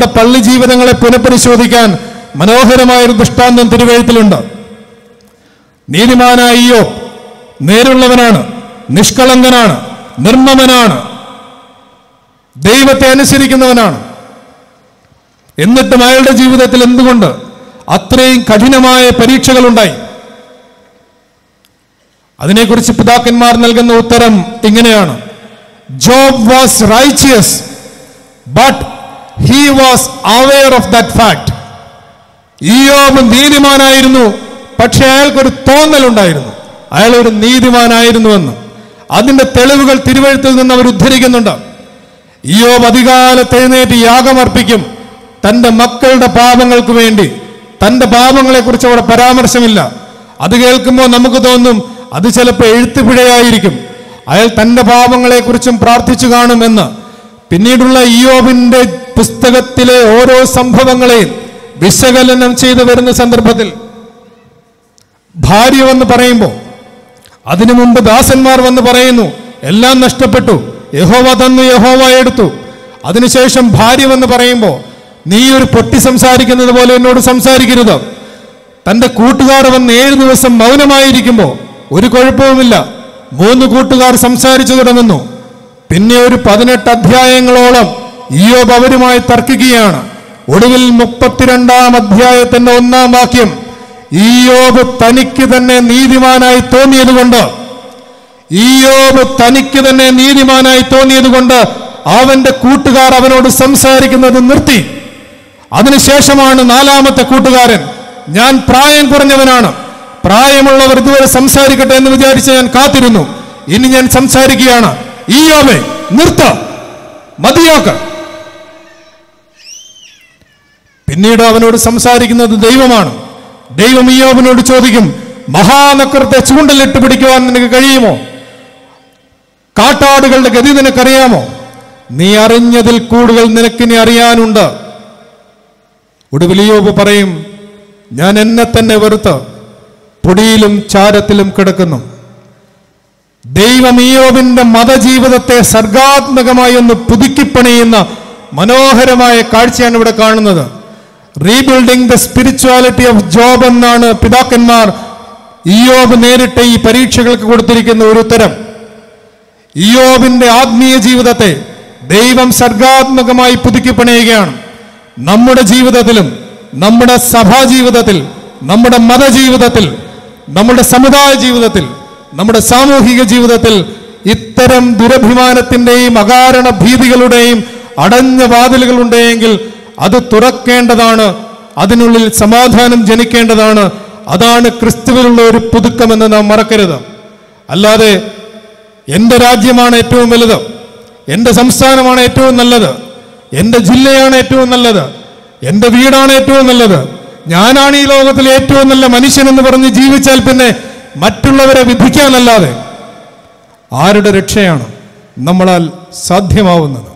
നമ്മുടെ പള്ളി ജീവിതങ്ങളെ പുനഃപരിശോധിക്കാൻ മനോഹരമായൊരു ദൃഷ്ടാന്തം തിരുവഴുത്തിലുണ്ട് നീതിമാനായ ഇയ്യോ നേരുള്ളവനാണ് നിഷ്കളങ്കനാണ് നിർമ്മമനാണ് ദൈവത്തെ അനുസരിക്കുന്നവനാണ് എന്നിട്ടും അയാളുടെ ജീവിതത്തിൽ എന്തുകൊണ്ട് അത്രയും കഠിനമായ പരീക്ഷകളുണ്ടായി അതിനെക്കുറിച്ച് പിതാക്കന്മാർ നൽകുന്ന ഉത്തരം ഇങ്ങനെയാണ് Job was righteous but he was aware of that fact ഈയോബ് നീതിമാനായിരുന്നു പക്ഷെ അയാൾക്കൊരു തോന്നലുണ്ടായിരുന്നു അയാൾ ഒരു നീതിമാനായിരുന്നുവെന്ന് അതിന്റെ തെളിവുകൾ തിരുവഴുത്തിൽ നിന്ന് അവർ ഉദ്ധരിക്കുന്നുണ്ട് ഈയോബ് അധികാലത്ത് എഴുന്നേറ്റ് യാഗമർപ്പിക്കും തന്റെ മക്കളുടെ പാപങ്ങൾക്ക് വേണ്ടി തന്റെ പാപങ്ങളെക്കുറിച്ച് അവിടെ പരാമർശമില്ല അത് കേൾക്കുമ്പോൾ നമുക്ക് തോന്നും അത് ചിലപ്പോൾ എഴുത്തുപിഴയായിരിക്കും അയാൾ തന്റെ പാപങ്ങളെക്കുറിച്ചും പ്രാർത്ഥിച്ചു കാണുമെന്ന് പിന്നീടുള്ള ഇയോബിന്റെ പുസ്തകത്തിലെ ഓരോ സംഭവങ്ങളെയും വിശകലനം ചെയ്തു വരുന്ന സന്ദർഭത്തിൽ ഭാര്യ വന്ന് പറയുമ്പോൾ അതിനു മുമ്പ് ദാസന്മാർ വന്ന് പറയുന്നു എല്ലാം നഷ്ടപ്പെട്ടു യഹോവ തന്നു യഹോവ എടുത്തു അതിനുശേഷം ഭാര്യ വന്ന് പറയുമ്പോൾ നീ ഒരു പൊട്ടി സംസാരിക്കുന്നത് പോലെ എന്നോട് സംസാരിക്കരുത് തന്റെ കൂട്ടുകാർ വന്ന് ഏഴ് ദിവസം മൗനമായിരിക്കുമ്പോൾ ഒരു കുഴപ്പവുമില്ല മൂന്ന് കൂട്ടുകാർ സംസാരിച്ചു തുടങ്ങുന്നു പിന്നെ ഒരു പതിനെട്ട് അധ്യായങ്ങളോളം ഇയോബ് അവരുമായി തർക്കിക്കുകയാണ് ഒടുവിൽ മുപ്പത്തിരണ്ടാം അധ്യായത്തിന്റെ ഒന്നാം വാക്യം ഈയോബ് തനിക്ക് തന്നെ നീതിമാനായി തോന്നിയതുകൊണ്ട് ഈയോബ് തനിക്ക് തന്നെ നീതിമാനായി തോന്നിയതുകൊണ്ട് അവന്റെ കൂട്ടുകാർ അവനോട് സംസാരിക്കുന്നത് നിർത്തി അതിനുശേഷമാണ് നാലാമത്തെ കൂട്ടുകാരൻ ഞാൻ പ്രായം കുറഞ്ഞവനാണ് പ്രായമുള്ളവർ ഇതുവരെ സംസാരിക്കട്ടെ എന്ന് വിചാരിച്ച് ഞാൻ കാത്തിരുന്നു ഇനി ഞാൻ സംസാരിക്കുകയാണ് ഈയോബെ നിർത്ത മതിയാക്ക പിന്നീട് അവനോട് സംസാരിക്കുന്നത് ദൈവമാണ് ദൈവം ഈയോബിനോട് ചോദിക്കും മഹാനക്രത്തെ ചൂണ്ടലിട്ട് പിടിക്കുവാൻ നിനക്ക് കഴിയുമോ കാട്ടാടുകളുടെ ഗതി നിനക്കറിയാമോ നീ അറിഞ്ഞതിൽ കൂടുതൽ നിനക്കിനി അറിയാനുണ്ട് ഒടുവിൽ യോബ് പറയും ഞാൻ എന്നെ തന്നെ വെറുത്ത് പൊടിയിലും ചാരത്തിലും കിടക്കുന്നു ദൈവം ഇയോബിന്റെ മതജീവിതത്തെ സർഗാത്മകമായി ഒന്ന് പുതുക്കിപ്പണിയുന്ന മനോഹരമായ കാഴ്ചയാണ് ഇവിടെ കാണുന്നത് rebuilding the spirituality of Job എന്നാണ് പിതാക്കന്മാർ ഇയോബ് നേരിട്ട ഈ പരീക്ഷകൾക്ക് കൊടുത്തിരിക്കുന്ന ഒരു ഉത്തരം ഇയോബിന്റെ ആത്മീയ ജീവിതത്തെ ദൈവം സർഗാത്മകമായി പുതുക്കിപ്പണിയുകയാണ് നമ്മുടെ ജീവിതത്തിലും നമ്മുടെ സഭാ ജീവിതത്തിൽ നമ്മുടെ മതജീവിതത്തിൽ നമ്മുടെ സമുദായ ജീവിതത്തിൽ നമ്മുടെ സാമൂഹിക ജീവിതത്തിൽ ഇത്തരം ദുരഭിമാനത്തിന്റെയും അകാരണ ഭീതികളുടെയും അടഞ്ഞ വാതിലുകൾ ഉണ്ടെങ്കിൽ അത് തുറക്കേണ്ടതാണ് അതിനുള്ളിൽ സമാധാനം ജനിക്കേണ്ടതാണ് അതാണ് ക്രിസ്തുവിലുള്ള ഒരു പുതുക്കമെന്ന് നാം മറക്കരുത് അല്ലാതെ എൻ്റെ രാജ്യമാണ് ഏറ്റവും വലുത് എൻ്റെ സംസ്ഥാനമാണ് ഏറ്റവും നല്ലത് എൻ്റെ ജില്ലയാണ് ഏറ്റവും നല്ലത് എൻ്റെ വീടാണ് ഏറ്റവും നല്ലത് ഞാനാണ് ഈ ലോകത്തിലെ ഏറ്റവും നല്ല മനുഷ്യനെന്ന് പറഞ്ഞ് ജീവിച്ചാൽ പിന്നെ മറ്റുള്ളവരെ വിധിക്കാനല്ലാതെ ആരുടെ രക്ഷയാണ് നമ്മളാൽ സാധ്യമാവുന്നത്